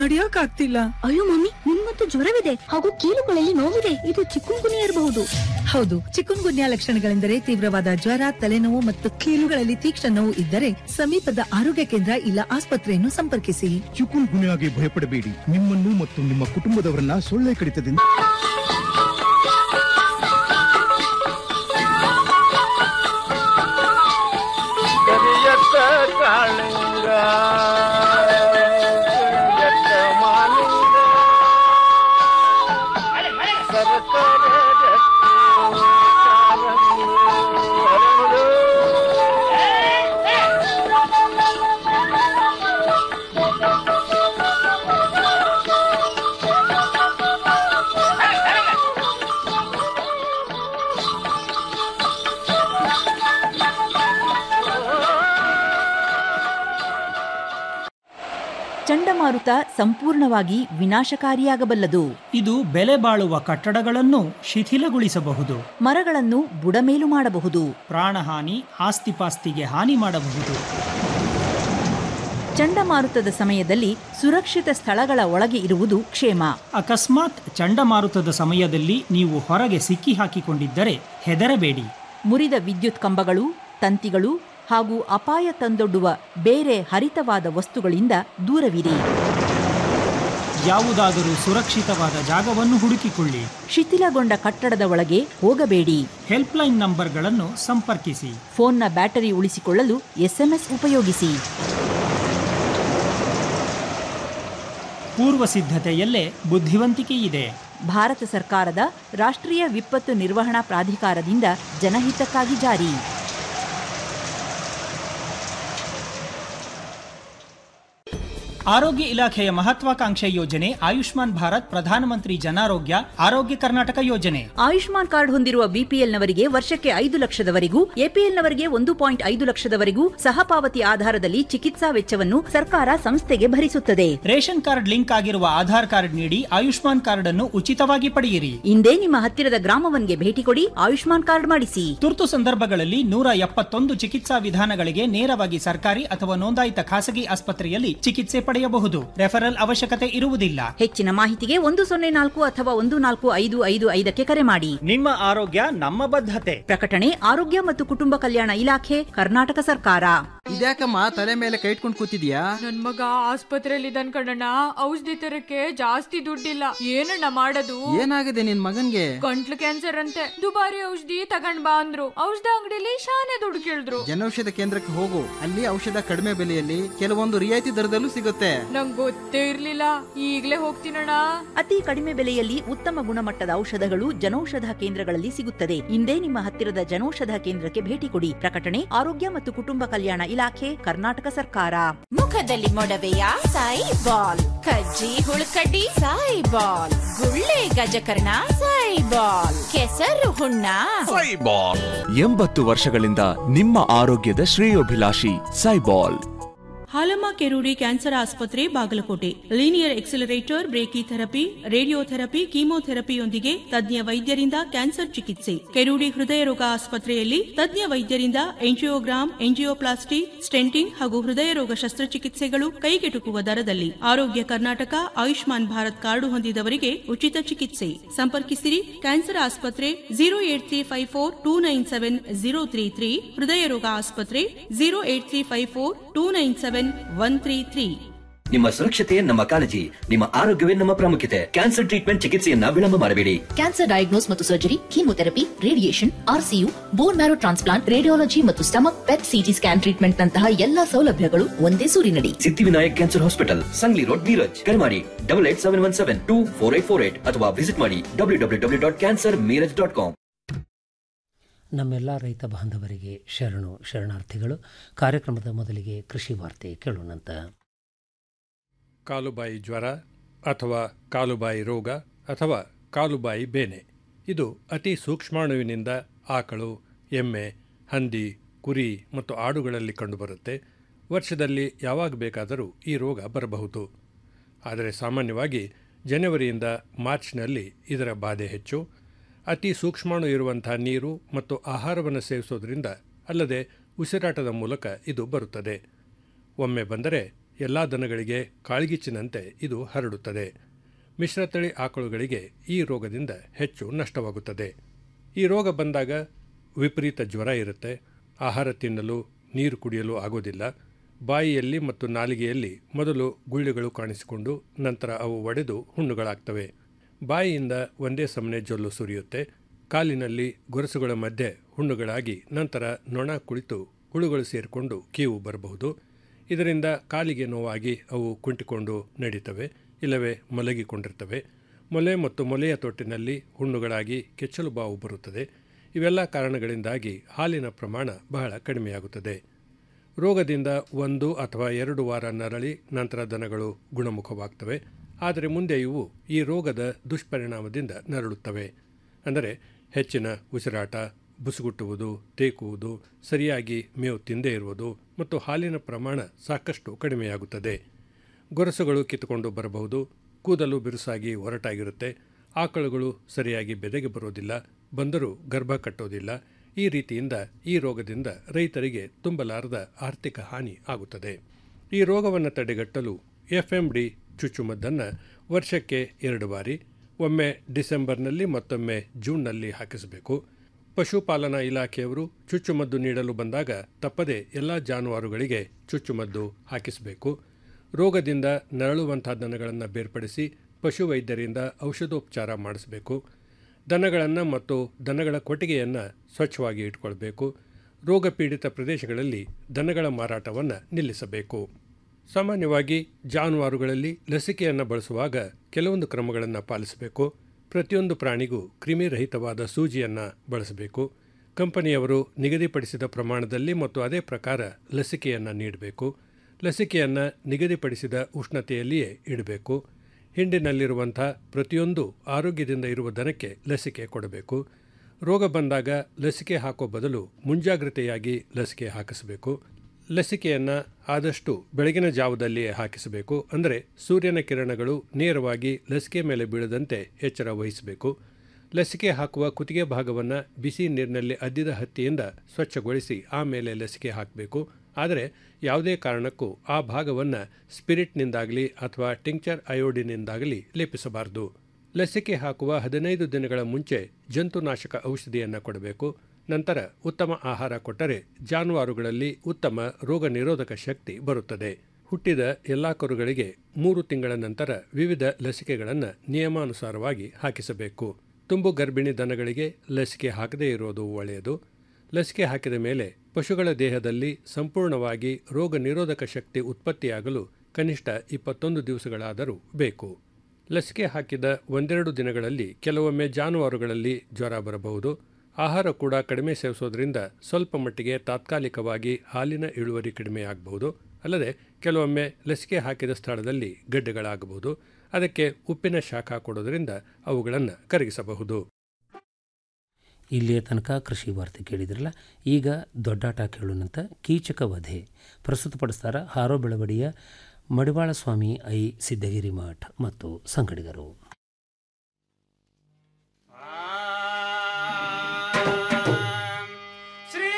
ನಡಿಯೋಕಾಗ್ತಿಲ್ಲ ಅಯ್ಯೋ ಮಮ್ಮಿ ನಿಮ್ಮಂತೂ ಜ್ವರವಿದೆ ಹಾಗೂ ಕೀಲುಗಳಲ್ಲಿ ನೋವಿದೆ ಇದು ಚಿಕ್ಕುಂಗುನಿ ಇರಬಹುದು ಹೌದು ಚಿಕುನ್ ಗುನ್ಯಾ ಲಕ್ಷಣಗಳೆಂದರೆ ತೀವ್ರವಾದ ಜ್ವರ ತಲೆನೋವು ಮತ್ತು ಕೀಲುಗಳಲ್ಲಿ ತೀಕ್ಷ್ಣ ನೋವು ಇದ್ದರೆ ಸಮೀಪದ ಆರೋಗ್ಯ ಕೇಂದ್ರ ಇಲ್ಲ ಆಸ್ಪತ್ರೆಯನ್ನು ಸಂಪರ್ಕಿಸಿ ಚಿಕುನ್ ಗುನ್ಯಾಗೆ ಭಯಪಡಬೇಡಿ ನಿಮ್ಮನ್ನು ಮತ್ತು ನಿಮ್ಮ ಕುಟುಂಬದವರನ್ನ ಸೊಳ್ಳೆ ಕಡಿತದಿಂದ ಕರಿಯತ್ತ ಕಾಳಿಂಗ ಕರಿಯತ್ತ ಮಾಲಿಂಗ ಸರಸರ ಗಟ್ಟಿ ಕಾಲಂಗಿ ಹರಳು. ಚಂಡಮಾರುತ ಸಂಪೂರ್ಣವಾಗಿ ವಿನಾಶಕಾರಿಯಾಗಬಲ್ಲದು ಇದು ಬೆಲೆ ಬಾಳುವ ಕಟ್ಟಡಗಳನ್ನು ಶಿಥಿಲಗೊಳಿಸಬಹುದು ಮರಗಳನ್ನು ಬುಡಮೇಲು ಮಾಡಬಹುದು ಪ್ರಾಣಹಾನಿ ಆಸ್ತಿಪಾಸ್ತಿಗೆ ಹಾನಿ ಮಾಡಬಹುದು ಚಂಡಮಾರುತದ ಸಮಯದಲ್ಲಿ ಸುರಕ್ಷಿತ ಸ್ಥಳಗಳ ಒಳಗೆ ಇರುವುದು ಕ್ಷೇಮ ಅಕಸ್ಮಾತ್ ಚಂಡಮಾರುತದ ಸಮಯದಲ್ಲಿ ನೀವು ಹೊರಗೆ ಸಿಕ್ಕಿ ಹಾಕಿಕೊಂಡಿದ್ದರೆ ಹೆದರಬೇಡಿ ಮುರಿದ ವಿದ್ಯುತ್ ಕಂಬಗಳು ತಂತಿಗಳು ಹಾಗೂ ಅಪಾಯ ತಂದೊಡ್ಡುವ ಬೇರೆ ಹರಿತವಾದ ವಸ್ತುಗಳಿಂದ ದೂರವಿರಿ ಯಾವುದಾದರೂ ಸುರಕ್ಷಿತವಾದ ಜಾಗವನ್ನು ಹುಡುಕಿಕೊಳ್ಳಿ ಶಿಥಿಲಗೊಂಡ ಕಟ್ಟಡದ ಒಳಗೆ ಹೋಗಬೇಡಿ ಹೆಲ್ಪ್ಲೈನ್ ನಂಬರ್ಗಳನ್ನು ಸಂಪರ್ಕಿಸಿ ಫೋನ್ನ ಬ್ಯಾಟರಿ ಉಳಿಸಿಕೊಳ್ಳಲು ಎಸ್ಎಂಎಸ್ ಉಪಯೋಗಿಸಿ ಪೂರ್ವ ಸಿದ್ಧತೆಯಲ್ಲೇ ಬುದ್ಧಿವಂತಿಕೆ ಇದೆ ಭಾರತ ಸರ್ಕಾರದ ರಾಷ್ಟ್ರೀಯ ವಿಪತ್ತು ನಿರ್ವಹಣಾ ಪ್ರಾಧಿಕಾರದಿಂದ ಜನಹಿತಕ್ಕಾಗಿ ಜಾರಿ ಆರೋಗ್ಯ ಇಲಾಖೆಯ ಮಹತ್ವಾಕಾಂಕ್ಷೆ ಯೋಜನೆ ಆಯುಷ್ಮಾನ್ ಭಾರತ್ ಪ್ರಧಾನಮಂತ್ರಿ ಜನಾರೋಗ್ಯ ಆರೋಗ್ಯ ಕರ್ನಾಟಕ ಯೋಜನೆ ಆಯುಷ್ಮಾನ್ ಕಾರ್ಡ್ ಹೊಂದಿರುವ ಬಿಪಿಎಲ್ನವರಿಗೆ ವರ್ಷಕ್ಕೆ ಐದು ಲಕ್ಷದವರೆಗೂ ಎಪಿಎಲ್ನವರಿಗೆ ಒಂದು ಪಾಯಿಂಟ್ ಐದು ಲಕ್ಷದವರೆಗೂ ಸಹಪಾವತಿ ಆಧಾರದಲ್ಲಿ ಚಿಕಿತ್ಸಾ ವೆಚ್ಚವನ್ನು ಸರ್ಕಾರ ಸಂಸ್ಥೆಗೆ ಭರಿಸುತ್ತದೆ ರೇಷನ್ ಕಾರ್ಡ್ ಲಿಂಕ್ ಆಗಿರುವ ಆಧಾರ್ ಕಾರ್ಡ್ ನೀಡಿ ಆಯುಷ್ಮಾನ್ ಕಾರ್ಡ್ ಅನ್ನು ಉಚಿತವಾಗಿ ಪಡೆಯಿರಿ ಇಂದೇ ನಿಮ್ಮ ಹತ್ತಿರದ ಗ್ರಾಮವನ್ಗೆ ಭೇಟಿ ಕೊಡಿ ಆಯುಷ್ಮಾನ್ ಕಾರ್ಡ್ ಮಾಡಿಸಿ ತುರ್ತು ಸಂದರ್ಭಗಳಲ್ಲಿ ನೂರ ಎಪ್ಪತ್ತೊಂದು ಚಿಕಿತ್ಸಾ ವಿಧಾನಗಳಿಗೆ ನೇರವಾಗಿ ಸರ್ಕಾರಿ ಅಥವಾ ನೋಂದಾಯಿತ ಖಾಸಗಿ ಆಸ್ಪತ್ರೆಯಲ್ಲಿ ಚಿಕಿತ್ಸೆ ಪಡೆಯಬಹುದು ರೆಫರಲ್ ಅವಶ್ಯಕತೆ ಇರುವುದಿಲ್ಲ ಹೆಚ್ಚಿನ ಮಾಹಿತಿಗೆ ಒಂದು ಸೊನ್ನೆ ನಾಲ್ಕು ಅಥವಾ ಒಂದು ನಾಲ್ಕು ಐದು ಐದು ಐದಕ್ಕೆ ಕರೆ ಮಾಡಿ ನಿಮ್ಮ ಆರೋಗ್ಯ ನಮ್ಮ ಬದ್ಧತೆ ಪ್ರಕಟಣೆ ಆರೋಗ್ಯ ಮತ್ತು ಕುಟುಂಬ ಕಲ್ಯಾಣ ಇಲಾಖೆ ಕರ್ನಾಟಕ ಸರ್ಕಾರ ಇದ್ಯಾಕಮ್ಮ ತಲೆ ಮೇಲೆ ಕೈ ಇಟ್ಕೊಂಡು ಕೂತಿದ್ಯಾ ನನ್ ಮಗ ಆಸ್ಪತ್ರೆಯಲ್ಲಿ ಇದ್ದಾನ್ ಕಣಣ್ಣ ಔಷಧಿ ತರಕ್ಕೆ ಜಾಸ್ತಿ ದುಡ್ಡಿಲ್ಲ ಏನಣ್ಣ ಮಾಡೋದು ಏನಾಗಿದೆ ನಿನ್ ಮಗನ್ಗೆ ಗಂಟ್ಲು ಕ್ಯಾನ್ಸರ್ ಅಂತೆ ದುಬಾರಿ ಔಷಧಿ ತಗೊಂಡ್ ಬಾ ಅಂದ್ರು ಔಷಧ ಅಂಗಡಿಲಿ ಶಾನೆ ದುಡ್ಡು ಕೇಳಿದ್ರು ಜನೌಷಧ ಕೇಂದ್ರಕ್ಕೆ ಹೋಗು ಅಲ್ಲಿ ಔಷಧ ಕಡಿಮೆ ಬೆಲೆಯಲ್ಲಿ ಕೆಲವೊಂದು ರಿಯಾಯಿತಿ ದರದಲ್ಲೂ ಸಿಗುತ್ತೆ ನಂಗ್ ಗೊತ್ತೇ ಇರ್ಲಿಲ್ಲ ಈಗ್ಲೇ ಹೋಗ್ತೀನಣ್ಣ ಅತಿ ಕಡಿಮೆ ಬೆಲೆಯಲ್ಲಿ ಉತ್ತಮ ಗುಣಮಟ್ಟದ ಔಷಧಗಳು ಜನೌಷಧ ಕೇಂದ್ರಗಳಲ್ಲಿ ಸಿಗುತ್ತದೆ ಇಂದೇ ನಿಮ್ಮ ಹತ್ತಿರದ ಜನೌಷಧ ಕೇಂದ್ರಕ್ಕೆ ಭೇಟಿ ಕೊಡಿ ಪ್ರಕಟಣೆ ಆರೋಗ್ಯ ಮತ್ತು ಕುಟುಂಬ ಕಲ್ಯಾಣ ಇಲಾಖೆ ಕರ್ನಾಟಕ ಸರ್ಕಾರ ಮುಖದಲ್ಲಿ ಮೊಡವೆಯ ಸಾಯಿ ಬಾಲ್ ಕಜ್ಜಿ ಹುಳುಕಡ್ಡಿ ಸಾಯಿ ಬಾಲ್ ಗುಳ್ಳೆ ಗಜಕರ್ಣ ಸಾಯಿ ಬಾಲ್ ಕೆಸರು ಹುಣ್ಣ ಎಂಬತ್ತು ವರ್ಷಗಳಿಂದ ನಿಮ್ಮ ಆರೋಗ್ಯದ ಶ್ರೇಯೋಭಿಲಾಷಿ ಸೈಬಾಲ್ ಹಾಲಮ್ಮ ಕೆರೂಡಿ ಕ್ಯಾನ್ಸರ್ ಆಸ್ಪತ್ರೆ Bagalkote linear accelerator brachytherapy radiotherapy ಕೀಮೋಥೆರಪಿಯೊಂದಿಗೆ ತಜ್ಞ ವೈದ್ಯರಿಂದ ಕ್ಯಾನ್ಸರ್ ಚಿಕಿತ್ಸೆ ಕೆರೂಡಿ ಹೃದಯ ರೋಗ ಆಸ್ಪತ್ರೆಯಲ್ಲಿ ತಜ್ಞ ವೈದ್ಯರಿಂದ ಎಂಜಿಯೋಗ್ರಾಮ್ ಎಂಜಿಯೋಪ್ಲಾಸ್ಟಿ ಸ್ಟೆಂಟಿಂಗ್ ಹಾಗೂ ಹೃದಯ ರೋಗ ಶಸ್ತ್ರಚಿಕಿತ್ಸೆಗಳು ಕೈಗೆಟುಕುವ ದರದಲ್ಲಿ ಆರೋಗ್ಯ ಕರ್ನಾಟಕ ಆಯುಷ್ಮಾನ್ ಭಾರತ್ ಕಾರ್ಡು ಹೊಂದಿದವರಿಗೆ ಉಚಿತ ಚಿಕಿತ್ಸೆ ಸಂಪರ್ಕಿಸಿರಿ ಕ್ಯಾನ್ಸರ್ ಆಸ್ಪತ್ರೆ zero eight three five four two nine seven zero three three ಹೃದಯ ರೋಗ ಆಸ್ಪತ್ರೆ zero eight three five four two nine seven one three three ನಿಮ್ಮ ಸುರಕ್ಷತೆ ನಮ್ಮ ಕಾಳಜಿ ನಿಮ್ಮ ಆರೋಗ್ಯವೇ ನಮ್ಮ ಪ್ರಾಮುಖ್ಯತೆ ಕ್ಯಾನ್ಸರ್ ಟ್ರೀಟ್ಮೆಂಟ್ ಚಿಕಿತ್ಸೆಯನ್ನ ವಿಳಂಬ ಮಾಡಬೇಡಿ ಕ್ಯಾನ್ಸರ್ ಡಯಾಗ್ನೋಸ್ ಮತ್ತು surgery chemotherapy radiation RCU bone marrow transplant radiology ಮತ್ತು stomach PET CT scan treatment ನಂತಹ ಎಲ್ಲಾ ಸೌಲಭ್ಯಗಳು ಒಂದೇ ಸೂರಿನಡಿ Siddhivinayak cancer hospital Sangli road Miraj ಕರೆ ಮಾಡಿ double eight seven one seven two four eight four eight ಅಥವಾ ವಿಸಿಟ್ ಮಾಡಿ W W W dot cancer Miraj dot com ನಮ್ಮೆಲ್ಲ ರೈತ ಬಾಂಧವರಿಗೆ ಶರಣು ಶರಣಾರ್ಥಿಗಳು ಕಾರ್ಯಕ್ರಮದ ಮೊದಲಿಗೆ ಕೃಷಿ ವಾರ್ತೆ ಕೇಳೋಣಂತ ಕಾಲುಬಾಯಿ ಜ್ವರ ಅಥವಾ ಕಾಲುಬಾಯಿ ರೋಗ ಅಥವಾ ಕಾಲುಬಾಯಿ ಬೇನೆ ಇದು ಅತಿ ಸೂಕ್ಷ್ಮಾಣುವಿನಿಂದ ಆಕಳು ಎಮ್ಮೆ ಹಂದಿ ಕುರಿ ಮತ್ತು ಆಡುಗಳಲ್ಲಿ ಕಂಡುಬರುತ್ತೆ ವರ್ಷದಲ್ಲಿ ಯಾವಾಗ ಬೇಕಾದರೂ ಈ ರೋಗ ಬರಬಹುದು ಆದರೆ ಸಾಮಾನ್ಯವಾಗಿ ಜನವರಿಯಿಂದ ಮಾರ್ಚ್ನಲ್ಲಿ ಇದರ ಬಾಧೆ ಹೆಚ್ಚು ಅತಿ ಸೂಕ್ಷ್ಮಾಣು ಇರುವಂಥ ನೀರು ಮತ್ತು ಆಹಾರವನ್ನು ಸೇವಿಸೋದ್ರಿಂದ ಅಲ್ಲದೆ ಉಸಿರಾಟದ ಮೂಲಕ ಇದು ಬರುತ್ತದೆ ಒಮ್ಮೆ ಬಂದರೆ ಎಲ್ಲ ದನಗಳಿಗೆ ಕಾಳ್ಗಿಚ್ಚಿನಂತೆ ಇದು ಹರಡುತ್ತದೆ ಮಿಶ್ರತಳಿ ಆಕಳುಗಳಿಗೆ ಈ ರೋಗದಿಂದ ಹೆಚ್ಚು ನಷ್ಟವಾಗುತ್ತದೆ ಈ ರೋಗ ಬಂದಾಗ ವಿಪರೀತ ಜ್ವರ ಇರುತ್ತೆ ಆಹಾರ ತಿನ್ನಲು ನೀರು ಕುಡಿಯಲು ಆಗೋದಿಲ್ಲ ಬಾಯಿಯಲ್ಲಿ ಮತ್ತು ನಾಲಿಗೆಯಲ್ಲಿ ಮೊದಲು ಗುಳ್ಳೆಗಳು ಕಾಣಿಸಿಕೊಂಡು ನಂತರ ಅವು ಒಡೆದು ಹುಣ್ಣುಗಳಾಗ್ತವೆ ಬಾಯಿಯಿಂದ ಒಂದೇ ಸಮನೆ ಜೊಲ್ಲು ಸುರಿಯುತ್ತೆ ಕಾಲಿನಲ್ಲಿ ಗೊರಸುಗಳ ಮಧ್ಯೆ ಹುಣ್ಣುಗಳಾಗಿ ನಂತರ ನೊಣ ಕುಳಿತು ಹುಳುಗಳು ಸೇರಿಕೊಂಡು ಕೀವು ಬರಬಹುದು ಇದರಿಂದ ಕಾಲಿಗೆ ನೋವಾಗಿ ಅವು ಕುಂಟಿಕೊಂಡು ನಡೀತವೆ ಇಲ್ಲವೇ ಮಲಗಿಕೊಂಡಿರ್ತವೆ ಮೊಲೆ ಮತ್ತು ಮೊಲೆಯ ತೊಟ್ಟಿನಲ್ಲಿ ಹುಣ್ಣುಗಳಾಗಿ ಕೆಚ್ಚಲು ಬಾವು ಬರುತ್ತದೆ ಇವೆಲ್ಲ ಕಾರಣಗಳಿಂದಾಗಿ ಹಾಲಿನ ಪ್ರಮಾಣ ಬಹಳ ಕಡಿಮೆಯಾಗುತ್ತದೆ ರೋಗದಿಂದ ಒಂದು ಅಥವಾ ಎರಡು ವಾರ ನರಳಿ ನಂತರ ದನಗಳು ಗುಣಮುಖವಾಗ್ತವೆ ಆದರೆ ಮುಂದೆ ಇವು ಈ ರೋಗದ ದುಷ್ಪರಿಣಾಮದಿಂದ ನರಳುತ್ತವೆ ಅಂದರೆ ಹೆಚ್ಚಿನ ಉಸಿರಾಟ ಬುಸುಗುಟ್ಟುವುದು ತೇಕುವುದು ಸರಿಯಾಗಿ ಮೇವು ತಿಂದೇ ಇರುವುದು ಮತ್ತು ಹಾಲಿನ ಪ್ರಮಾಣ ಸಾಕಷ್ಟು ಕಡಿಮೆಯಾಗುತ್ತದೆ ಗೊರಸುಗಳು ಕಿತ್ತುಕೊಂಡು ಬರಬಹುದು ಕೂದಲು ಬಿರುಸಾಗಿ ಒರಟಾಗಿರುತ್ತೆ ಆಕಳುಗಳು ಸರಿಯಾಗಿ ಬೆದೆಗೆ ಬರೋದಿಲ್ಲ ಬಂದರೂ ಗರ್ಭ ಕಟ್ಟೋದಿಲ್ಲ ಈ ರೀತಿಯಿಂದ ಈ ರೋಗದಿಂದ ರೈತರಿಗೆ ತುಂಬಲಾರದ ಆರ್ಥಿಕ ಹಾನಿ ಆಗುತ್ತದೆ ಈ ರೋಗವನ್ನು ತಡೆಗಟ್ಟಲು ಎಫ್ ಎಂ ಡಿ ಚುಚ್ಚುಮದ್ದನ್ನು ವರ್ಷಕ್ಕೆ ಎರಡು ಬಾರಿ ಒಮ್ಮೆ ಡಿಸೆಂಬರ್ನಲ್ಲಿ ಮತ್ತೊಮ್ಮೆ ಜೂನ್ನಲ್ಲಿ ಹಾಕಿಸಬೇಕು ಪಶುಪಾಲನಾ ಇಲಾಖೆಯವರು ಚುಚ್ಚುಮದ್ದು ನೀಡಲು ಬಂದಾಗ ತಪ್ಪದೆ ಎಲ್ಲ ಜಾನುವಾರುಗಳಿಗೆ ಚುಚ್ಚುಮದ್ದು ಹಾಕಿಸಬೇಕು ರೋಗದಿಂದ ನರಳುವಂಥ ದನಗಳನ್ನು ಬೇರ್ಪಡಿಸಿ ಪಶುವೈದ್ಯರಿಂದ ಔಷಧೋಪಚಾರ ಮಾಡಿಸಬೇಕು ದನಗಳನ್ನು ಮತ್ತು ದನಗಳ ಕೊಟ್ಟಿಗೆಯನ್ನು ಸ್ವಚ್ಛವಾಗಿ ಇಟ್ಕೊಳ್ಬೇಕು ರೋಗ ಪೀಡಿತ ಪ್ರದೇಶಗಳಲ್ಲಿ ದನಗಳ ಮಾರಾಟವನ್ನು ನಿಲ್ಲಿಸಬೇಕು ಸಾಮಾನ್ಯವಾಗಿ ಜಾನುವಾರುಗಳಲ್ಲಿ ಲಸಿಕೆಯನ್ನು ಬಳಸುವಾಗ ಕೆಲವೊಂದು ಕ್ರಮಗಳನ್ನು ಪಾಲಿಸಬೇಕು ಪ್ರತಿಯೊಂದು ಪ್ರಾಣಿಗೂ ಕ್ರಿಮಿರಹಿತವಾದ ಸೂಜಿಯನ್ನು ಬಳಸಬೇಕು ಕಂಪನಿಯವರು ನಿಗದಿಪಡಿಸಿದ ಪ್ರಮಾಣದಲ್ಲಿ ಮತ್ತು ಅದೇ ಪ್ರಕಾರ ಲಸಿಕೆಯನ್ನು ನೀಡಬೇಕು ಲಸಿಕೆಯನ್ನು ನಿಗದಿಪಡಿಸಿದ ಉಷ್ಣತೆಯಲ್ಲಿಯೇ ಇಡಬೇಕು ಹಿಂಡಿನಲ್ಲಿರುವಂಥ ಪ್ರತಿಯೊಂದು ಆರೋಗ್ಯದಿಂದ ಇರುವ ದನಕ್ಕೆ ಲಸಿಕೆ ಕೊಡಬೇಕು ರೋಗ ಬಂದಾಗ ಲಸಿಕೆ ಹಾಕೋ ಬದಲು ಮುಂಜಾಗ್ರತೆಯಾಗಿ ಲಸಿಕೆ ಹಾಕಿಸಬೇಕು ಲಸಿಕೆಯನ್ನು ಆದಷ್ಟು ಬೆಳಗಿನ ಜಾವದಲ್ಲಿಯೇ ಹಾಕಿಸಬೇಕು ಅಂದರೆ ಸೂರ್ಯನ ಕಿರಣಗಳು ನೇರವಾಗಿ ಲಸಿಕೆ ಮೇಲೆ ಬೀಳದಂತೆ ಎಚ್ಚರ ವಹಿಸಬೇಕು ಲಸಿಕೆ ಹಾಕುವ ಕುತ್ತಿಗೆ ಭಾಗವನ್ನು ಬಿಸಿ ನೀರಿನಲ್ಲಿ ಅದ್ದಿದ ಹತ್ತಿಯಿಂದ ಸ್ವಚ್ಛಗೊಳಿಸಿ ಆಮೇಲೆ ಲಸಿಕೆ ಹಾಕಬೇಕು ಆದರೆ ಯಾವುದೇ ಕಾರಣಕ್ಕೂ ಆ ಭಾಗವನ್ನು ಸ್ಪಿರಿಟ್ನಿಂದಾಗಲಿ ಅಥವಾ ಟಿಂಕ್ಚರ್ ಅಯೋಡಿನಿಂದಾಗಲಿ ಲೇಪಿಸಬಾರದು ಲಸಿಕೆ ಹಾಕುವ ಹದಿನೈದು ದಿನಗಳ ಮುಂಚೆ ಜಂತುನಾಶಕ ಔಷಧಿಯನ್ನು ಕೊಡಬೇಕು ನಂತರ ಉತ್ತಮ ಆಹಾರ ಕೊಟ್ಟರೆ ಜಾನುವಾರುಗಳಲ್ಲಿ ಉತ್ತಮ ರೋಗ ನಿರೋಧಕ ಶಕ್ತಿ ಬರುತ್ತದೆ ಹುಟ್ಟಿದ ಎಲ್ಲ ಕರುಗಳಿಗೆ ಮೂರು ತಿಂಗಳ ನಂತರ ವಿವಿಧ ಲಸಿಕೆಗಳನ್ನು ನಿಯಮಾನುಸಾರವಾಗಿ ಹಾಕಿಸಬೇಕು ತುಂಬು ಗರ್ಭಿಣಿ ದನಗಳಿಗೆ ಲಸಿಕೆ ಹಾಕದೇ ಇರೋದು ಒಳ್ಳೆಯದು ಲಸಿಕೆ ಹಾಕಿದ ಮೇಲೆ ಪಶುಗಳ ದೇಹದಲ್ಲಿ ಸಂಪೂರ್ಣವಾಗಿ ರೋಗ ನಿರೋಧಕ ಶಕ್ತಿ ಉತ್ಪತ್ತಿಯಾಗಲು ಕನಿಷ್ಠ ಇಪ್ಪತ್ತೊಂದು ದಿವಸಗಳಾದರೂ ಬೇಕು ಲಸಿಕೆ ಹಾಕಿದ ಒಂದೆರಡು ದಿನಗಳಲ್ಲಿ ಕೆಲವೊಮ್ಮೆ ಜಾನುವಾರುಗಳಲ್ಲಿ ಜ್ವರ ಬರಬಹುದು ಆಹಾರ ಕೂಡ ಕಡಿಮೆ ಸೇವಿಸೋದ್ರಿಂದ ಸ್ವಲ್ಪ ಮಟ್ಟಿಗೆ ತಾತ್ಕಾಲಿಕವಾಗಿ ಹಾಲಿನ ಇಳುವರಿ ಕಡಿಮೆಯಾಗಬಹುದು ಅಲ್ಲದೆ ಕೆಲವೊಮ್ಮೆ ಲಸಿಕೆ ಹಾಕಿದ ಸ್ಥಳದಲ್ಲಿ ಗಡ್ಡೆಗಳಾಗಬಹುದು ಅದಕ್ಕೆ ಉಪ್ಪಿನ ಶಾಖ ಕೊಡೋದ್ರಿಂದ ಅವುಗಳನ್ನು ಕರಗಿಸಬಹುದು ಇಲ್ಲಿಯ ತನಕ ಕೃಷಿ ವಾರ್ತೆ ಕೇಳಿದ್ರಲ್ಲ ಈಗ ದೊಡ್ಡಾಟ ಕೇಳೋಣಂತ ಕೀಚಕ ವಧೆ ಪ್ರಸ್ತುತಪಡಿಸ್ತಾರ ಹಾರೋ ಬೆಳವಡಿಯ ಮಡಿವಾಳ ಸ್ವಾಮಿ ಐ ಸಿದ್ದಗಿರಿ ಮಠ್ ಮತ್ತು ಸಂಗಡಿಗರು श्री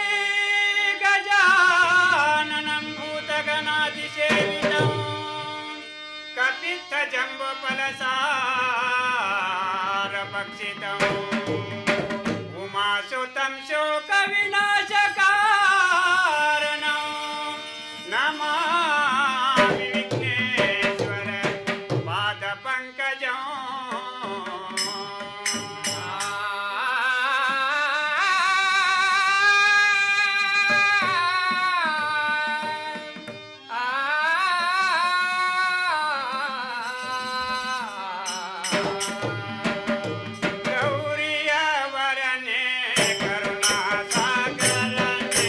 गजाननं भूतगणातिसेवितं कपित्थजम्बफलसारभक्षितम् उमासुतं शोकविनाशकारणं नमामि विघ्नेश्वर पादपङ्कजम् ಗೌರಿಯವರನೆ ಕರುಣಾಸಾಗರನೆ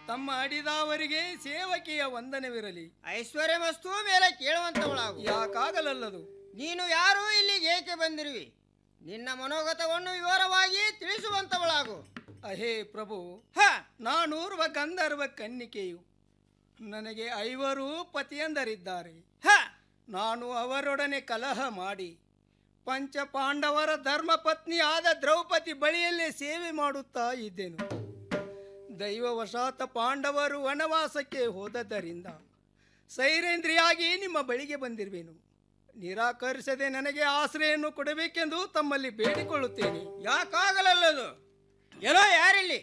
ತಮ್ಮ ಅಡಿದಾವರಿಗೆ ಸೇವಕಿಯ ವಂದನವಿರಲಿ ಐಶ್ವರ್ಯ ವಸ್ತು ಮೇಲೆ ಕೇಳುವಂತವಳಾಗು ಯಾಕಾಗಲಲ್ಲದು ನೀನು ಯಾರು ಇಲ್ಲಿಗೆ ಏಕೆ ಬಂದಿರುವಿ ನಿನ್ನ ಮನೋಗತವನ್ನು ವಿವರವಾಗಿ ತಿಳಿಸುವಂತವಳಾಗು ಅಹೇ ಪ್ರಭು ನಾನೂರ್ವ ಗಂಧರ್ವ ಕನ್ನಿಕೆಯು ನನಗೆ ಐವರು ಪತಿಯಂದರಿದ್ದಾರೆ ನಾನು ಅವರೊಡನೆ ಕಲಹ ಮಾಡಿ ಪಂಚ ಪಾಂಡವರ ಧರ್ಮ ಪತ್ನಿಯಾದ ದ್ರೌಪದಿ ಬಳಿಯಲ್ಲೇ ಸೇವೆ ಮಾಡುತ್ತಾ ಇದ್ದೆನು ದೈವವಶಾತ ಪಾಂಡವರು ವನವಾಸಕ್ಕೆ ಹೋದದ್ದರಿಂದ ಸೈರೇಂದ್ರಿಯಾಗಿ ನಿಮ್ಮ ಬಳಿಗೆ ಬಂದಿರುವೆನು ನಿರಾಕರಿಸದೆ ನನಗೆ ಆಶ್ರಯನ್ನು ಕೊಡಬೇಕೆಂದು ತಮ್ಮಲ್ಲಿ ಬೇಡಿಕೊಳ್ಳುತ್ತೇನೆ ಯಾಕಾಗಲಲ್ಲದು ಎಲ್ಲೋ ಯಾರಿಲ್ಲಿ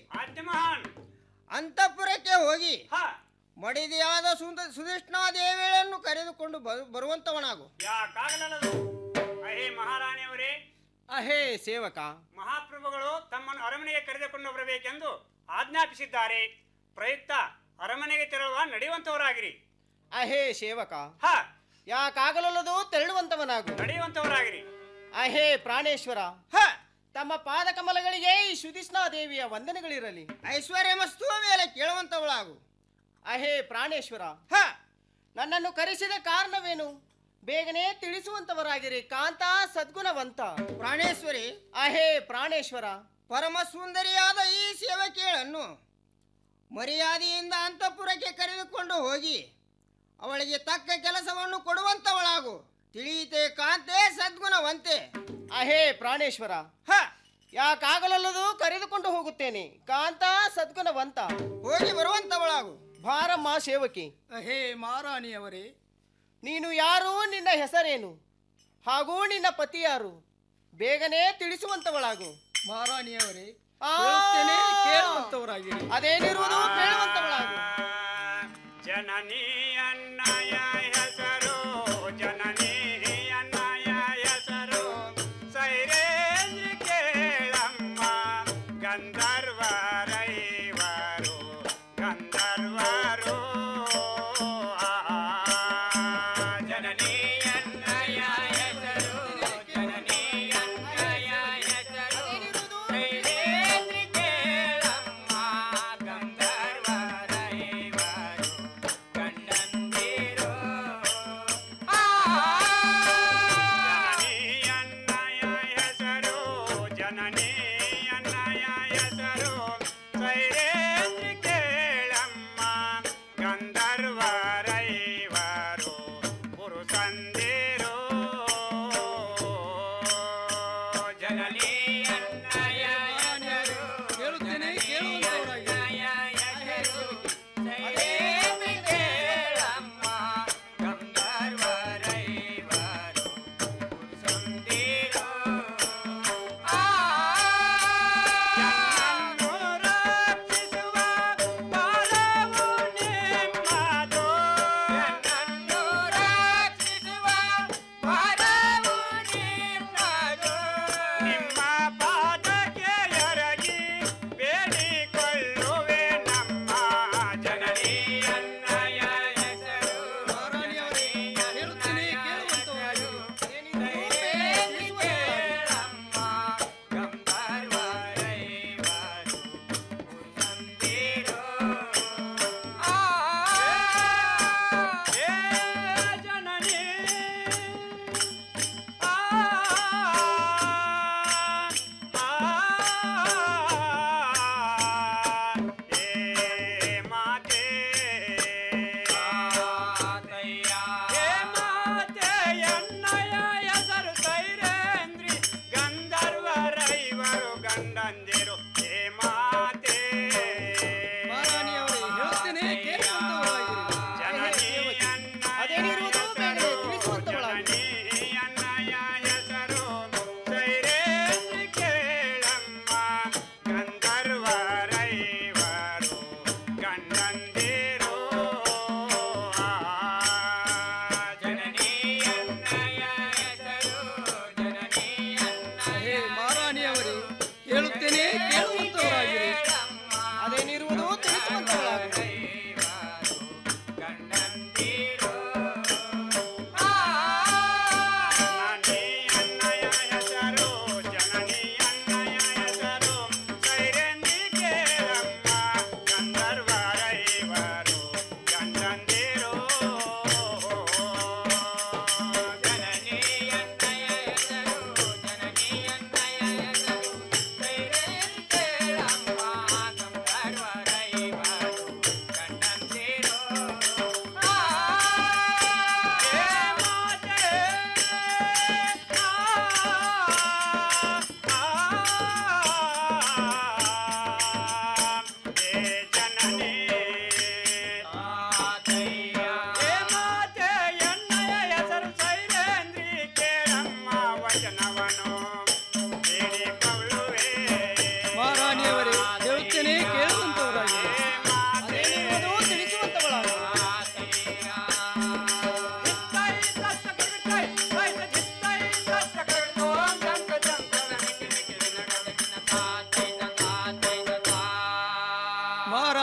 ಅಂತಃಪುರಕ್ಕೆ ಹೋಗಿ ಮಡಿದಿಯಾದ ಸುಂದ ಸುಧಿಷ್ಣಾದೇವಿಯನ್ನು ಕರೆದುಕೊಂಡು ಬರು- ಬರುವಂತವನಾಗು ಯಾಕಾಗಲದು ಅಹೇ ಮಹಾರಾಣಿಯವರೇ ಅಹೇ ಸೇವಕ ಮಹಾಪ್ರಭುಗಳು ತಮ್ಮನ್ನು ಅರಮನೆಗೆ ಕರೆದುಕೊಂಡು ಬರಬೇಕೆಂದು ಆಜ್ಞಾಪಿಸಿದ್ದಾರೆ ಪ್ರಯುಕ್ತ ಅರಮನೆಗೆ ತೆರಳುವ ನಡೆಯುವಂತವರಾಗಿರಿ ಅಹೇ ಸೇವಕ ಯಾಕಾಗಲಲ್ಲದು ತೆರಳುವಂತವನಾಗು ನಡೆಯುವಂತವರಾಗಿರಿ ಅಹೇ ಪ್ರಾಣೇಶ್ವರ ತಮ್ಮ ಪಾದ ಕಮಲಗಳಿಗೆ ಈ ಸುಧಿಷ್ಣಾ ದೇವಿಯ ವಂದನೆಗಳಿರಲಿ ಐಶ್ವರ್ಯ ಮಸ್ತುವ ಮೇಲೆ ಕೇಳುವಂತವಳಾಗು ಅಹೇ ಪ್ರಾಣೇಶ್ವರ ನನ್ನನ್ನು ಕರೆಸಿದ ಕಾರಣವೇನು ಬೇಗನೆ ತಿಳಿಸುವಂತವರಾಗಿರಿ ಕಾಂತ ಸದ್ಗುಣವಂತ ಪ್ರಾಣೇಶ್ವರಿ ಅಹೇ ಪ್ರಾಣೇಶ್ವರ ಪರಮ ಸುಂದರಿಯಾದ ಈ ಸೇವಕಿಯನ್ನು ಮರ್ಯಾದೆಯಿಂದ ಅಂತಃಪುರಕ್ಕೆ ಕರೆದುಕೊಂಡು ಹೋಗಿ ಅವಳಿಗೆ ತಕ್ಕ ಕೆಲಸವನ್ನು ಕೊಡುವಂತವಳಾಗು ತಿಳಿಯಿತೆ ಕಾಂತೆ ಸದ್ಗುಣವಂತೆ ಅಹೇ ಪ್ರಾಣೇಶ್ವರ ಯಾಕಾಗಲಲ್ಲದು ಕರೆದುಕೊಂಡು ಹೋಗುತ್ತೇನೆ ಕಾಂತ ಸದ್ಗುಣವಂತ ಹೋಗಿ ಬರುವಂತವಳಾಗು ಭಾರಮ್ಮ ಸೇವಕಿ ಅಹೇ ಮಹಾರಾಣಿಯವರೇ ನೀನು ಯಾರು ನಿನ್ನ ಹೆಸರೇನು ಹಾಗೂ ನಿನ್ನ ಪತಿ ಯಾರು ಬೇಗನೆ ತಿಳಿಸುವಂತವಳಾಗು ಮಹಾರಾಣಿಯವರೇ ಆ, ಹೇಳುತ್ತೇನೆ, ಕೇಳುವಂತವರಾಗಿರಿ ಅದೇನಿರುವುದು ಕೇಳುವಂತವಳಾಗು ಜನನಿ ಅನ್ನಯ ಹೆಸರು ಜನನಿ ಅನ್ನಯ ಹೆಸರು ಸೈರೇಂದ್ರ ಕೇಳಮ್ಮ ಗಂಧರ್ವರೈವರು ಗಂಧರ್ವರು ಜನನಿ ಅನ್ನಯ ಹೆಸರು ಜನನಿ ಅನ್ನಯ ಹೆಸರು ಸೈರೇಂದ್ರ ಕೇಳಮ್ಮ ಗಂಧರ್ವರೈವರು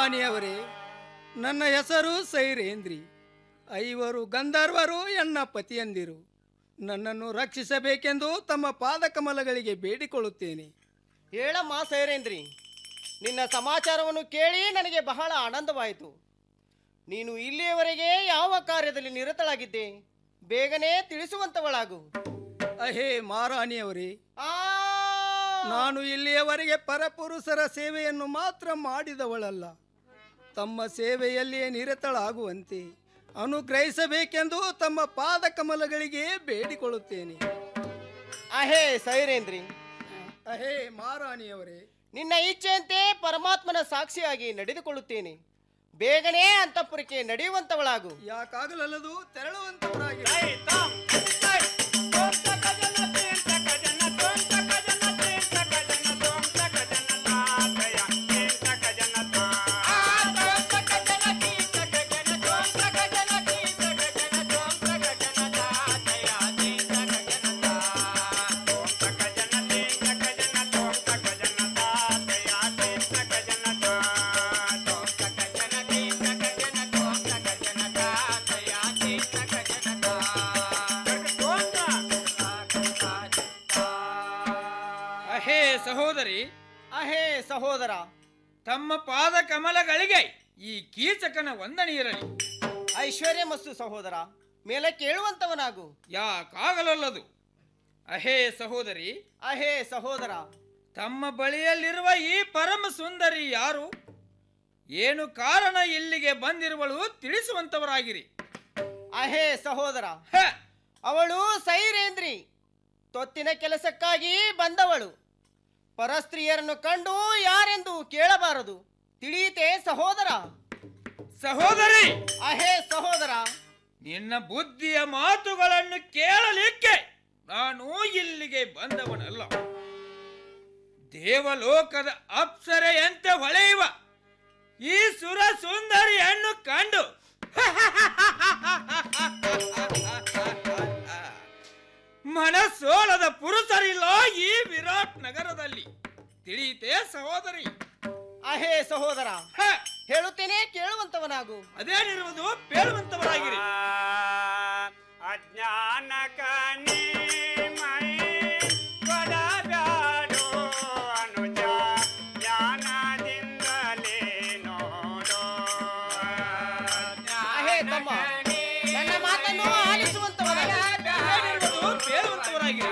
ಮಹಾರಾಣಿಯವರೇ ನನ್ನ ಹೆಸರು ಸೈರೇಂದ್ರಿ ಐವರು ಗಂಧರ್ವರು ಎನ್ನ ಪತಿಯಂದಿರು ನನ್ನನ್ನು ರಕ್ಷಿಸಬೇಕೆಂದು ತಮ್ಮ ಪಾದಕಮಲಗಳಿಗೆ ಬೇಡಿಕೊಳ್ಳುತ್ತೇನೆ ಹೇಳಮ್ಮ ಸೈರೇಂದ್ರಿ ನಿನ್ನ ಸಮಾಚಾರವನ್ನು ಕೇಳಿ ನನಗೆ ಬಹಳ ಆನಂದವಾಯಿತು ನೀನು ಇಲ್ಲಿಯವರೆಗೆ ಯಾವ ಕಾರ್ಯದಲ್ಲಿ ನಿರತಳಾಗಿದ್ದೆ ಬೇಗನೆ ತಿಳಿಸುವಂತವಳಾಗು ಅಹೇ ಮಹಾರಾಣಿಯವರೇ ನಾನು ಇಲ್ಲಿಯವರೆಗೆ ಪರಪುರುಷರ ಸೇವೆಯನ್ನು ಮಾತ್ರ ಮಾಡಿದವಳಲ್ಲ ತಮ್ಮ ಸೇವೆಯಲ್ಲಿಯೇ ನಿರತಳಾಗುವಂತೆ ಅನುಗ್ರಹಿಸಬೇಕೆಂದು ತಮ್ಮ ಪಾದಕಮಲಗಳಿಗೆ ಬೇಡಿಕೊಳ್ಳುತ್ತೇನೆ ಅಹೇ ಸೈರೇಂದ್ರಿ ಅಹೇ ಮಹಾರಾಣಿಯವರೇ ನಿನ್ನ ಇಚ್ಛೆಯಂತೆ ಪರಮಾತ್ಮನ ಸಾಕ್ಷಿಯಾಗಿ ನಡೆದುಕೊಳ್ಳುತ್ತೇನೆ ಬೇಗನೆ ಅಂತಃಪುರಕ್ಕೆ ನಡೆಯುವಂತವಳಾಗು ಯಾಕಾಗಲಲ್ಲದು ತೆರಳುವಂತವರಾಗಿ ಅಹೇ ಸಹೋದರಿ ಅಹೇ ಸಹೋದರ ತಮ್ಮ ಪಾದ ಕಮಲಗಳಿಗೆ ಈ ಕೀಚಕನ ವಂದನೆ ಇರಲಿ ಐಶ್ವರ್ಯ ಮಸ್ತು ಸಹೋದರ ಮೇಲೆ ಕೇಳುವಂತವನಾಗು ಯಾಕಾಗಲಲ್ಲದು ಅಹೇ ಸಹೋದರಿ ಅಹೇ ಸಹೋದರ ತಮ್ಮ ಬಳಿಯಲ್ಲಿರುವ ಈ ಪರಮ ಸುಂದರಿ ಯಾರು ಏನು ಕಾರಣ ಇಲ್ಲಿಗೆ ಬಂದಿರುವಳು ತಿಳಿಸುವಂತವರಾಗಿರಿ ಅಹೇ ಸಹೋದರ ಅವಳು ಸೈರೇಂದ್ರಿ ತೊತ್ತಿನ ಕೆಲಸಕ್ಕಾಗಿ ಬಂದವಳು ಪರಸ್ತ್ರೀಯರನ್ನು ಕಂಡು ಯಾರೆಂದು ಕೇಳಬಾರದು ತಿಳಿಯಿತೆ ಸಹೋದರ ಸಹೋದರಿ ಅಹೇ ಸಹೋದರ ನಿನ್ನ ಬುದ್ಧಿಯ ಮಾತುಗಳನ್ನು ಕೇಳಲಿಕ್ಕೆ ನಾನು ಇಲ್ಲಿಗೆ ಬಂದವನಲ್ಲ ದೇವಲೋಕದ ಅಪ್ಸರೆಯಂತೆ ಹೊಳೆಯುವ ಈ ಸುರ ಸುಂದರಿಯನ್ನು ಕಂಡು ಮನಸೋಲದ ಪುರುಷರಿಲ್ಲ ಈ ವಿರಾಟ್ ನಗರದಲ್ಲಿ ತಿಳಿಯಿತೆ ಸಹೋದರಿ ಅಹೇ ಸಹೋದರ ಹೇಳುತ್ತೇನೆ ಕೇಳುವಂತವನಾಗು ಅದೇನಿರುವುದು ಬೇಡುವಂತವರಾಗಿರಿ ಅಜ್ಞಾನಕ ಮೈ ಕೊಡಬ್ಯಾಡೋ ಅನುಜ ಜ್ಞಾನದಿಂದಲೇ ನೋಡೋ ಅಹೇ ತಮ್ಮ ನನ್ನ ಮಾತನ್ನು ಆಲಿಸುವಂತವನಾಗು ಅದೇನಿರುವುದು ಬೇಡುವಂತವರಾಗಿರಿ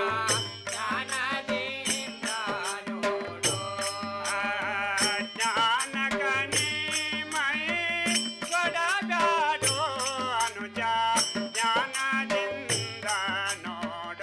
ಜ್ಞಾನಕ ಮೈ ಕೊಡಬ್ಯಾಡೋ ಅನುಜ ಜ್ಞಾನದಿಂದ ನೋಡೋ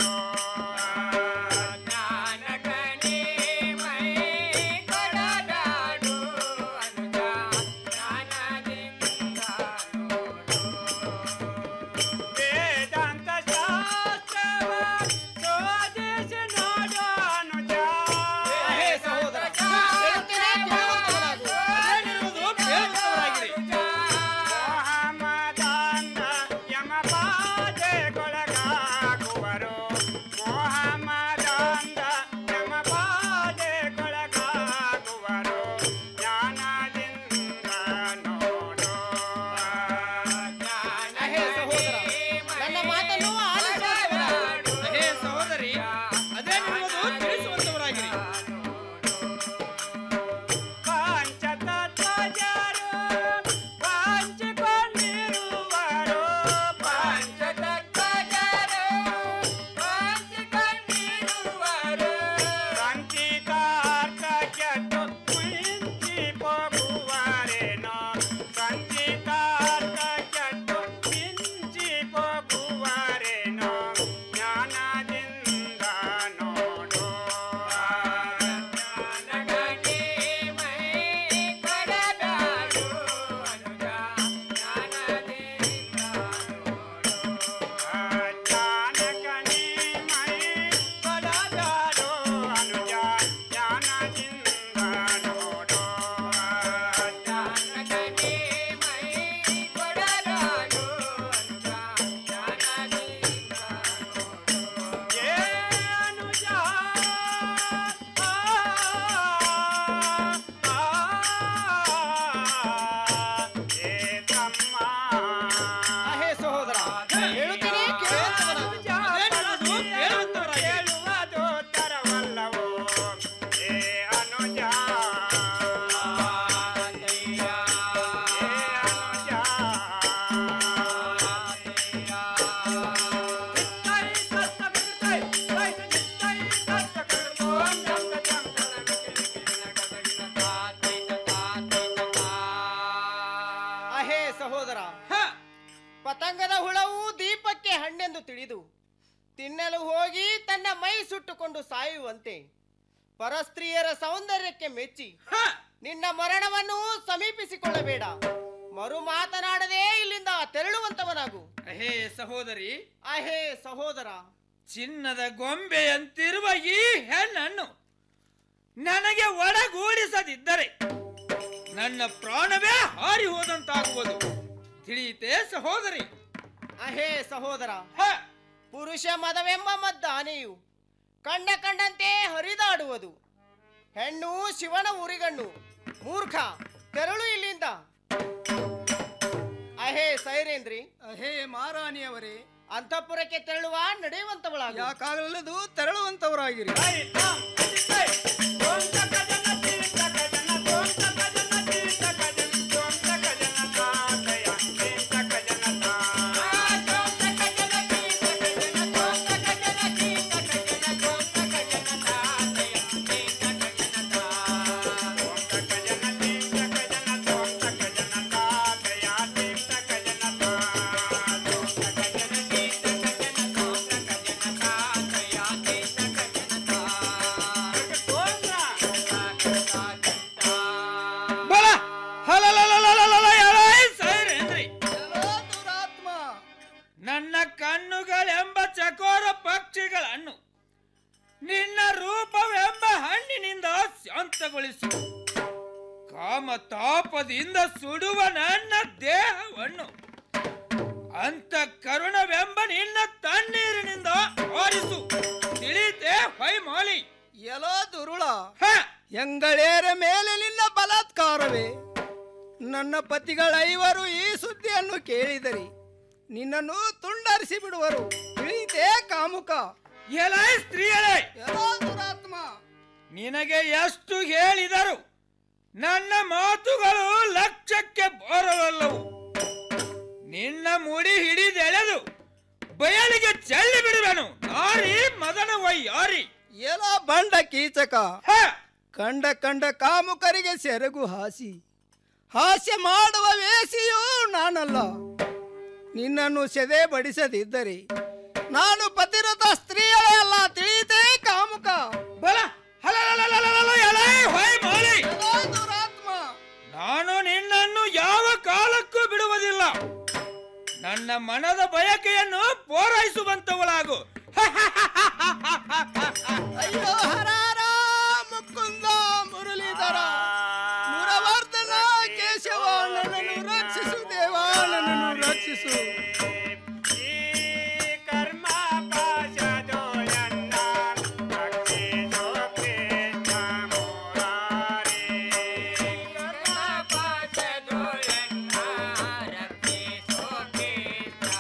ಪತಂಗದ ಹುಳವು ದೀಪಕ್ಕೆ ಹಣ್ಣೆಂದು ತಿಳಿದು ತಿನ್ನಲು ಹೋಗಿ ತನ್ನ ಮೈ ಸುಟ್ಟುಕೊಂಡು ಸಾಯುವಂತೆ ಪರಸ್ತ್ರೀಯರ ಸೌಂದರ್ಯಕ್ಕೆ ಮೆಚ್ಚಿ ನಿನ್ನ ಮರಣವನ್ನು ಸಮೀಪಿಸಿಕೊಳ್ಳಬೇಡ ಮರು ಮಾತನಾಡದೆ ಇಲ್ಲಿಂದ ತೆರಳುವಂತವನಾಗು ಅಹೇ ಸಹೋದರಿ ಅಹೇ ಸಹೋದರ ಚಿನ್ನದ ಗೊಂಬೆಯಂತಿರುವ ಈ ಹೆಣ್ಣನ್ನು ನನಗೆ ಒಡಗೂಡಿಸದಿದ್ದರೆ ನನ್ನ ಪ್ರಾಣವೇ ಹಾರಿ ಹೋದಂತಾಗುವುದು ತಿಳಿಯಿತೆ ಸಹೋದರಿ ಅಹೇ ಸಹೋದರ ಪುರುಷ ಮದವೆಂಬ ಮದ್ದಾನೆಯು ಕಂಡ ಕಂಡಂತೆ ಹರಿದಾಡುವುದು ಹೆಣ್ಣು ಶಿವನ ಉರಿಗಣ್ಣು ಮೂರ್ಖ ತೆರಳು ಇಲ್ಲಿಂದ ಅಹೇ ಸೈರೇಂದ್ರಿ ಅಹೇ ಮಾರಾಣಿಯವರೇ ಅಂತಃಪುರಕ್ಕೆ ತೆರಳುವ ನಡೆಯುವಂತವಳಾಗ ಯಾಕಾಗಲದು ತೆರಳುವಂತವರಾಗಿರಿ ಬಲ ಹಲಲಲಲಲಲ ಎಲೈ ಸೈರೇಂದ್ರಿ ನನ್ನ ಕಣ್ಣುಗಳೆಂಬ ಚಕೋರ ಪಕ್ಷಿಗಳನ್ನು ನಿನ್ನ ರೂಪವೆಂಬ ಹಣ್ಣಿನಿಂದ ಶಾಂತಗೊಳಿಸು ಕಾಮ ತಾಪದಿಂದ ಸುಡುವ ನನ್ನ ದೇಹವನ್ನು ಅಂತ ಕರುಣವೆಂಬ ನಿನ್ನ ತಣ್ಣೀರಿನಿಂದ ಆರಿಸು ತಿಳಿತೆ ಹೊಯ್ಮಾಲಿ ಎಲೋ ದುರುಳ ಎಂಗಳೇರ ಮೇಲೆ ನಿನ್ನ ಬಲಾತ್ಕಾರವೇ ನನ್ನ ಪತಿಗಳೈವರು ಈ ಸುದ್ದಿಯನ್ನು ಕೇಳಿದರಿ ನಿನ್ನನ್ನು ತುಂಡರಿಸಿ ಬಿಡುವರು ತಿಳಿಯಿತೇ ಕಾಮುಕ ಎಲೈ ಸ್ತ್ರೀಯರೇ ಎಲೋ ದುರಾತ್ಮ ನಿನಗೆ ಎಷ್ಟು ಹೇಳಿದರು ನನ್ನ ಮಾತುಗಳು ಲಕ್ಷ್ಯಕ್ಕೆ ಬರವಲ್ಲವು ನಿನ್ನ ಮುಡಿ ಹಿಡಿದೆಳೆದು ಬಯಲಿಗೆ ಚೆಲ್ಲಿ ಬಿಡುವೆನು ನಾರಿ ಮದನ ವೈಯಾರಿ ಎಲ ಬಂಡ ಕೀಚಕ ಕಂಡ ಕಂಡ ಕಾಮುಕರಿಗೆ ಸೆರಗು ಹಾಸಿ ಹಾಸ್ಯ ಮಾಡುವ ವೇಸಿಯೂ ನಾನಲ್ಲ ನಿನ್ನನ್ನು ಸೆದೆ ಬಡಿಸದಿದ್ದರೆ ನಾನು ಪತಿರತ ಸ್ತ್ರೀಯಳೇ ಅಲ್ಲ ತಿಳಿಯಿತೇ ಕಾಮುಕ ಬಲ ನಾನು ನಿನ್ನನ್ನು ಯಾವ ಕಾಲಕ್ಕೂ ಬಿಡುವುದಿಲ್ಲ ನನ್ನ ಮನದ ಬಯಕೆಯನ್ನು ಪೂರೈಸುವಂತವಳಾಗು ಅಯ್ಯೋ ಹರಾರ ಮುಕುಂದ ಮುರಳೀಧರ ಮುರವರ್ಧನ ಕೇಶವ ನನ್ನನ್ನು ರಕ್ಷಿಸು ದೇವ ನನ್ನನ್ನು ರಕ್ಷಿಸು ಕರ್ಮ ಪಾಶದೋ ಎನ್ನ ರಕ್ಷಿಸೋ ಕೃಷ್ಣ ಮುರಾರಿ. ಕರ್ಮ ಪಾಶದೋ ಎನ್ನ ರಕ್ಷಿಸೋ ಕೃಷ್ಣ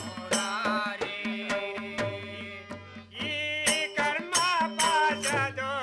ಮುರಾರಿ. ಈ ಕರ್ಮ ಪಾಶದೋ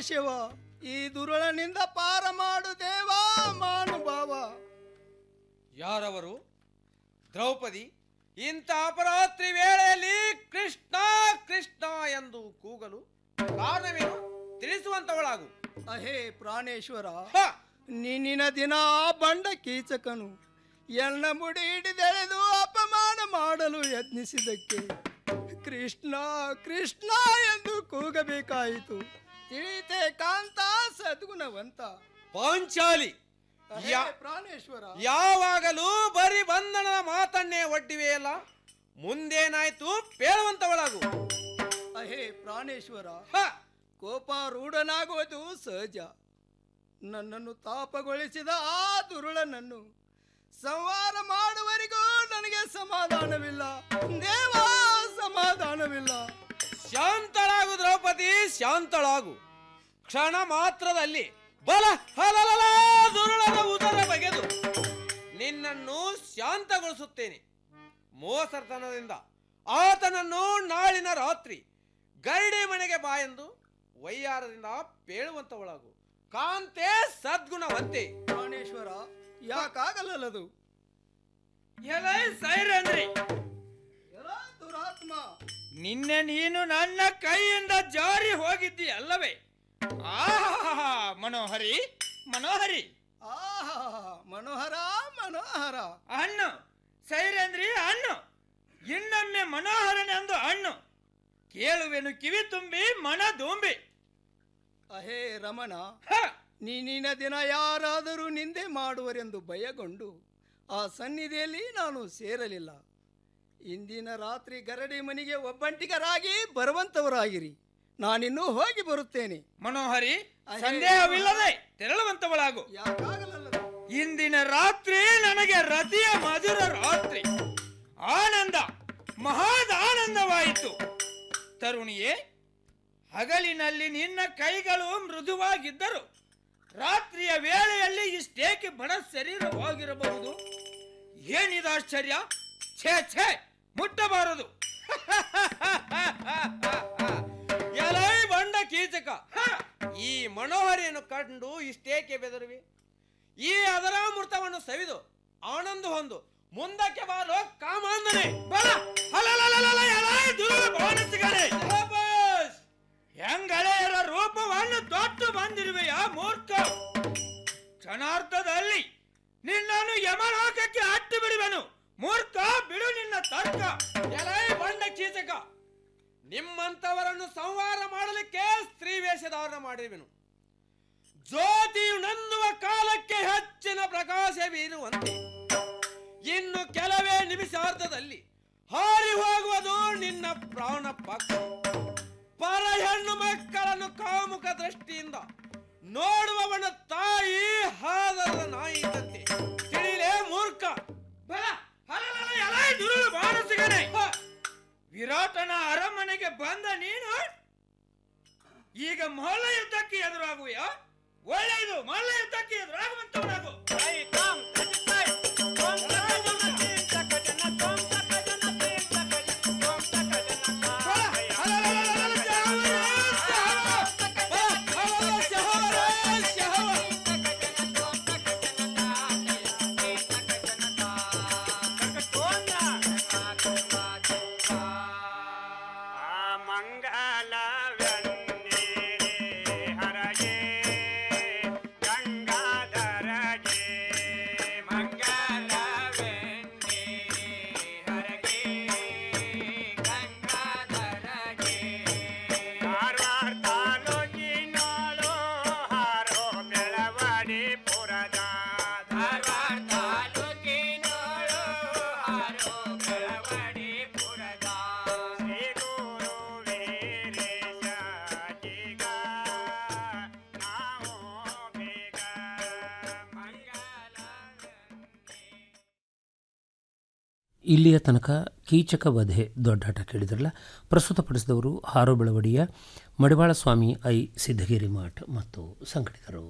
ಕೇಶವ ಈ ದುರುಳನಿಂದ ಪಾರ ಮಾಡು ದೇವಾ ಮಾನುಭಾವ ಯಾರವರು ದ್ರೌಪದಿ ಇಂಥ ಅಪರಾತ್ರಿ ವೇಳೆಯಲ್ಲಿ ಕೃಷ್ಣ ಕೃಷ್ಣ ಎಂದು ಕೂಗಲು ಕಾರಣವೇನು ತಿಳಿಸುವಂತವಳಾಗು ಅಹೇ ಪ್ರಾಣೇಶ್ವರ ನಿನ್ನಿನ ದಿನ ಆ ಬಂಡ ಕೀಚಕನು ಎನ್ನ ಮುಡಿ ಹಿಡಿದೆಳೆದು ಅಪಮಾನ ಮಾಡಲು ಯತ್ನಿಸಿದಕ್ಕೆ ಕೃಷ್ಣ ಕೃಷ್ಣ ಎಂದು ಕೂಗಬೇಕಾಯಿತು ತಿಳಿತೆ ಕಾಂತ ಸದ್ಗುಣವಂತ ಪಾಂಚಾಲಿ ಅಹೇ ಯಾ- ಪ್ರಾಣೇಶ್ವರ ಯಾವಾಗಲೂ ಬರೀ ಬಂಧನದ ಮಾತನ್ನೇ ಒಡ್ಡಿವೆಯಲ್ಲ ಮುಂದೇನಾಯ್ತು ಪೇಳುವಂತವಳಾಗು ಅಹೇ ಪ್ರಾಣೇಶ್ವರ ಕೋಪಾರೂಢನಾಗುವುದು ಸಹಜ ನನ್ನನ್ನು ತಾಪಗೊಳಿಸಿದ ಆ ದುರುಳನನ್ನು ಸಂಹಾರ ಮಾಡುವರಿಗೂ ನನಗೆ ಸಮಾಧಾನವಿಲ್ಲ ದೇವಾ ಸಮಾಧಾನವಿಲ್ಲ ಶಾಂತಳಾಗು ದ್ರೌಪದಿ ಶಾಂತಳಾಗು ಕ್ಷಣ ಮಾತ್ರದಲ್ಲಿ ಬಲ ಹಲಲಲ ದುರುಳನ ಉದರ ಬಗೆದು ನಿನ್ನನ್ನು ಶಾಂತಗೊಳಿಸುತ್ತೇನೆ ಮೋಸರ್ತನದಿಂದ ಆತನನ್ನು ನಾಳಿನ ರಾತ್ರಿ ಗರಡಿ ಮನೆಗೆ ಬಾಯೆಂದು ವೈಯಾರದಿಂದ ಪೇಳುವಂತವಳಾಗು ಕಾಂತೆ ಸದ್ಗುಣವಂತೆ ಪ್ರಾಣೇಶ್ವರ ಯಾಕಾಗಲ್ಲದು ಎಲೈ ಸೈರಂದ್ರಿ ದುರಾತ್ಮ ನಿನ್ನೆ ನೀನು ನನ್ನ ಕೈಯಿಂದ ಜಾರಿ ಹೋಗಿದ್ದಿ ಅಲ್ಲವೇ ಆಹಾ ಮನೋಹರಿ ಮನೋಹರಿ ಆಹಾ ಮನೋಹರ ಮನೋಹರ ಹಣ್ಣು ಸೈರೇಂದ್ರಿ ಹಣ್ಣು ಇನ್ನೊಮ್ಮೆ ಮನೋಹರನೆಂದು ಹಣ್ಣು ಕೇಳುವೆನು ಕಿವಿ ತುಂಬಿ ಮನ ದುಂಬಿ ಅಹೇ ರಮಣ ನೀನಿನ ದಿನ ಯಾರಾದರೂ ನಿಂದೆ ಮಾಡುವರೆಂದು ಭಯಗೊಂಡು ಆ ಸನ್ನಿಧಿಯಲ್ಲಿ ನಾನು ಸೇರಲಿಲ್ಲ ಇಂದಿನ ರಾತ್ರಿ ಗರಡಿ ಮನೆಗೆ ಒಬ್ಬಂಟಿಗರಾಗಿ ಬರುವಂತವರಾಗಿರಿ ನಾನಿನ್ನೂ ಹೋಗಿ ಬರುತ್ತೇನೆ ಮನೋಹರಿ ಸಂದೇಹವಿಲ್ಲದೆ ತೆರಳುವಂತವಳಾಗು ಇಂದಿನ ರಾತ್ರಿ ನನಗೆ ರತಿಯ ಮಧುರ ರಾತ್ರಿ ಆನಂದ ಮಹಾದಾನಂದವಾಯಿತು ತರುಣಿಯೇ ಹಗಲಿನಲ್ಲಿ ನಿನ್ನ ಕೈಗಳು ಮೃದುವಾಗಿದ್ದರು ರಾತ್ರಿಯ ವೇಳೆಯಲ್ಲಿ ಇಷ್ಟೇಕೆ ಬಡ ಶರೀರವಾಗಿರಬಹುದು ಏನಿದು ಆಶ್ಚರ್ಯ ಛೇ ಛೇ ಮುಟ್ಟಬಾರದು ಎಲೈ ಬಂಡ ಕೀಚಕ ಈ ಮನೋಹರಿಯನ್ನು ಕಂಡು ಇಷ್ಟೇಕೆ ಬೆದರುವೆ ಈ ಅದರಾಮೃತವನ್ನು ಸವಿದು ಆನಂದ ಹೊಂದು ಮುಂದಕ್ಕೆ ಬಾರೋ ಕಾಮಾಂಧನೆ ಬಲ ಹಲಲಲಲಲ ಎಲೈ ದುರ್ಗ ಬಾಣಸಿಗನೆ ಶಾಬಾಷ್! ಹೆಂಗಳೆಯರ ರೂಪವನ್ನು ತೊಟ್ಟು ಬಂದಿರುವೆಯ ಮೂರ್ಖ ಕ್ಷಣಾರ್ಧದಲ್ಲಿ ನಿನ್ನನ್ನು ಯಮಲೋಕಕ್ಕೆ ಅಟ್ಟು ಬಿಡುವೆನು ಮೂರ್ಖ ಬಿಡು ನಿನ್ನ ತರ್ಕ ಎಲೈ ಬಂಡ ಕೀಚಕ ನಿಮ್ಮಂತವರನ್ನು ಸಂಹಾರ ಮಾಡಲಿಕ್ಕೆ ಸ್ತ್ರೀ ವೇಷಧಾರಣ ಮಾಡಿರುವೆನು ಜ್ಯೋತಿಯು ನಂದುವ ಕಾಲಕ್ಕೆ ಹೆಚ್ಚಿನ ಪ್ರಕಾಶ ಬೀರುವಂತೆ ಇನ್ನು ಕೆಲವೇ ನಿಮಿಷಾರ್ಧದಲ್ಲಿ ಹಾರಿ ಹೋಗುವುದು ನಿನ್ನ ಪ್ರಾಣ ಪಕ್ಷ ಪರ ಹೆಣ್ಣು ಮಕ್ಕಳನ್ನು ಕಾಮುಕ ದೃಷ್ಟಿಯಿಂದ ನೋಡುವವನ ತಾಯಿ ಹಾದರದ ನಾಯಿ ಇದ್ದಂತೆ ತಿಳಿಲೇ ಮೂರ್ಖ ಬಲ ಹಲಲಲ ಎಲೈ ದುರುಳು ಬಾಣಸಿಗನೆ ವಿರಾಟನ ಅರಮನೆಗೆ ಬಂದ ನೀನು ಈಗ ಮಲ್ಲ ಯುದ್ಧಕ್ಕೆ ಎದುರಾಗುವೆಯಾ ಒಳ್ಳೆಯದು ಮಲ್ಲ ಯುದ್ಧಕ್ಕೆ ಎದುರಾಗುವಂತವನಾಗು ಇಲ್ಲಿಯ ತನಕ ಕೀಚಕ ವಧೆ ದೊಡ್ಡಾಟ ಕೇಳಿದ್ರಲ್ಲ ಪ್ರಸ್ತುತಪಡಿಸಿದವರು ಹಾರೋ ಬೆಳವಡಿಯ ಮಡಿವಾಳ ಸ್ವಾಮಿ ಐ ಸಿದ್ದಗಿರಿ ಮಠ್ ಮತ್ತು ಸಂಘಟಿತರು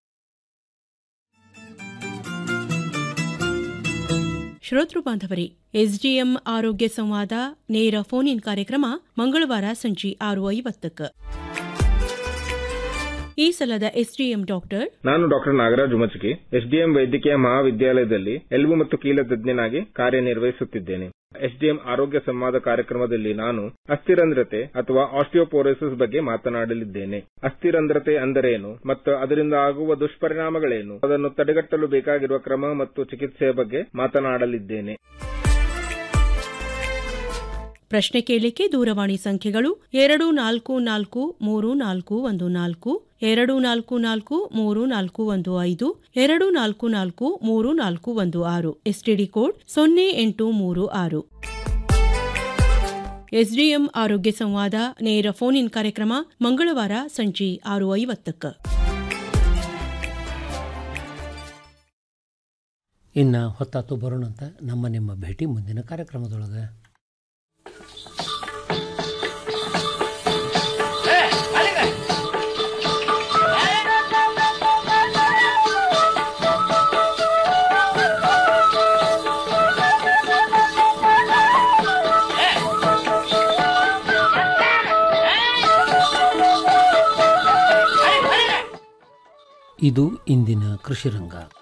ಶ್ರೋತೃ ಬಾಂಧವರೇ ಎಸ್ಡಿಎಂ ಆರೋಗ್ಯ ಸಂವಾದ ನೇರ ಫೋನ್ ಇನ್ ಕಾರ್ಯಕ್ರಮ ಮಂಗಳವಾರ ಸಂಜೆ ಆರು ಐವತ್ತಕ್ಕೆ ಈ ಸಲದ ಎಸ್ಡಿಎಂ ಡಾಕ್ಟರ್ ನಾನು ಡಾಕ್ಟರ್ ನಾಗರಾಜ್ ಉಮಚಗಿ ಎಸ್ಡಿಎಂ ವೈದ್ಯಕೀಯ ಮಹಾವಿದ್ಯಾಲಯದಲ್ಲಿ ಎಲುಬು ಮತ್ತು ಕೀಲ ತಜ್ಞನಾಗಿ ಕಾರ್ಯನಿರ್ವಹಿಸುತ್ತಿದ್ದೇನೆ ಎಸ್ಡಿಎಂ ಆರೋಗ್ಯ ಸಂವಾದ ಕಾರ್ಯಕ್ರಮದಲ್ಲಿ ನಾನು ಅಸ್ಥಿರಂಧ್ರತೆ ಅಥವಾ ಆಸ್ಟಿಯೋಪೋರೋಸಿಸ್ ಬಗ್ಗೆ ಮಾತನಾಡಲಿದ್ದೇನೆ ಅಸ್ಥಿರಂಧ್ರತೆ ಅಂದರೇನು ಮತ್ತು ಅದರಿಂದ ಆಗುವ ದುಷ್ಪರಿಣಾಮಗಳೇನು ಅದನ್ನು ತಡೆಗಟ್ಟಲು ಬೇಕಾಗಿರುವ ಕ್ರಮ ಮತ್ತು ಚಿಕಿತ್ಸೆಯ ಬಗ್ಗೆ ಮಾತನಾಡಲಿದ್ದೇನೆ ಪ್ರಶ್ನೆ ಕೇಳಿಕೆ ದೂರವಾಣಿ ಸಂಖ್ಯೆಗಳು ಎರಡು ನಾಲ್ಕು ನಾಲ್ಕು ಮೂರು ನಾಲ್ಕು ಒಂದು ನಾಲ್ಕು ಎರಡು ನಾಲ್ಕು ನಾಲ್ಕು ಮೂರು ನಾಲ್ಕು ಒಂದು ಐದು ಎರಡು ನಾಲ್ಕು ನಾಲ್ಕು ಮೂರು ನಾಲ್ಕು ಒಂದು ಆರು ಎಸ್ಟಿಡಿ ಕೋಡ್ ಸೊನ್ನೆ ಎಂಟು ಮೂರು ಆರು ಎಸ್ಡಿಎಂ ಆರೋಗ್ಯ ಸಂವಾದ ನೇರ ಫೋನ್ ಇನ್ ಕಾರ್ಯಕ್ರಮ ಮಂಗಳವಾರ ಸಂಜೆ ಆರು ಐವತ್ತಕ್ಕೆ ಇನ್ನು ಹೊತ್ತಾತು ಬರೋಣಂತ ನಮ್ಮ ನಿಮ್ಮ ಭೇಟಿ ಮುಂದಿನ ಕಾರ್ಯಕ್ರಮದೊಳಗೆ ಇದು ಇಂದಿನ ಕೃಷಿರಂಗ